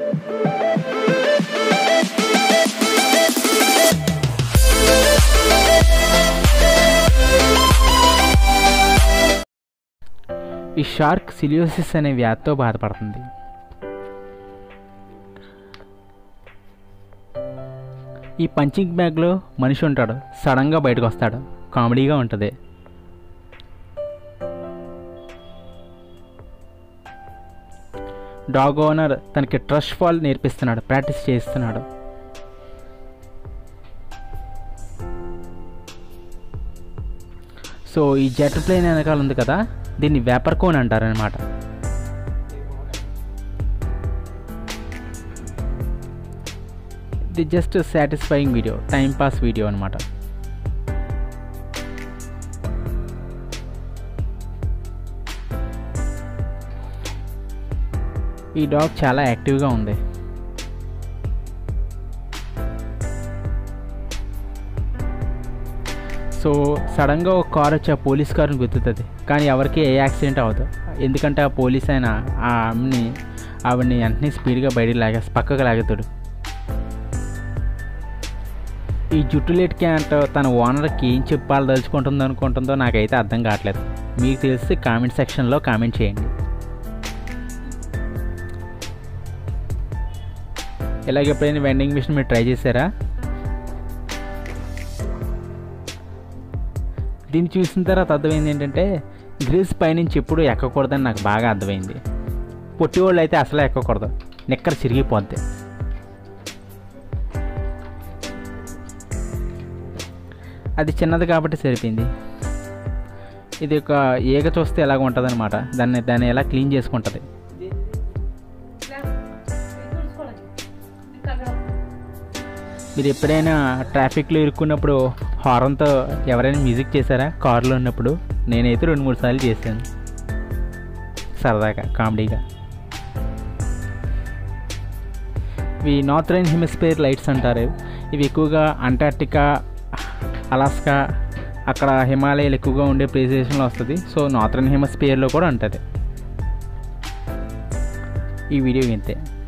ఈ షార్క్ సిలియోసిస్ అనే వ్యాధితో బాధపడుతుంది ఈ పంచింగ్ బ్యాగ్లో మనిషి ఉంటాడు సడన్గా బయటకు వస్తాడు కామెడీగా ఉంటుంది డాగ్ ఓనర్ తనకి ట్రస్ట్ ఫాల్ నేర్పిస్తున్నాడు ప్రాక్టీస్ చేస్తున్నాడు సో ఈ జెట్ ప్లేన్ వెనకాల ఉంది కదా దీన్ని వేపర్ కోన్ అంటారనమాట ఇది just satisfying video time pass video అనమాట ఈ డాగ్ చాలా యాక్టివ్గా ఉంది సో సడన్గా ఒక కార్ వచ్చి ఆ పోలీస్ కార్ని గుర్తుతుంది కానీ ఎవరికి ఏ యాక్సిడెంట్ అవ్వదు ఎందుకంటే ఆ పోలీస్ ఆయన ఆ ఆమెని ఆవిడని వెంటనే స్పీడ్గా బయటికి లాగే పక్కకు లాగుతాడు ఈ జుట్టు లేట్కి అంట తన ఓనర్కి ఏం చెప్పాలి తలుచుకుంటుందో అనుకుంటుందో నాకైతే అర్థం కావట్లేదు మీకు తెలిసి కామెంట్ సెక్షన్లో కామెంట్ చేయండి ఇలాగ ఎప్పుడైనా వెండింగ్ మిషన్ మీరు ట్రై చేశారా దీన్ని చూసిన తర్వాత అర్థమైంది ఏంటంటే గ్రిల్స్ పైనుంచి ఎప్పుడు ఎక్కకూడదని నాకు బాగా అర్థమైంది పొట్టి వాళ్ళు అయితే అసలు ఎక్కకూడదు నిక్కర చిరిగిపోద్ది అది చిన్నది కాబట్టి సరిపోయింది ఇది ఒక ఈగ చూస్తే ఎలాగ ఉంటుంది అనమాట దాన్ని దాన్ని ఎలా క్లీన్ చేసుకుంటుంది మీరు ఎప్పుడైనా ట్రాఫిక్లో ఇరుక్కున్నప్పుడు హారన్తో ఎవరైనా మ్యూజిక్ చేశారా కారులో ఉన్నప్పుడు నేనైతే రెండు మూడు సార్లు చేశాను సరదాగా కామెడీగా ఇవి నార్థర్న్ హెమిస్ఫియర్ లైట్స్ అంటారు ఇవి ఎక్కువగా అంటార్టికా అలాస్కా అక్కడ హిమాలయాలు ఎక్కువగా ఉండే ప్రదేశంలో వస్తుంది సో నార్థర్న్ హెమిస్ఫియర్లో కూడా ఉంటుంది ఈ వీడియో ఇంతే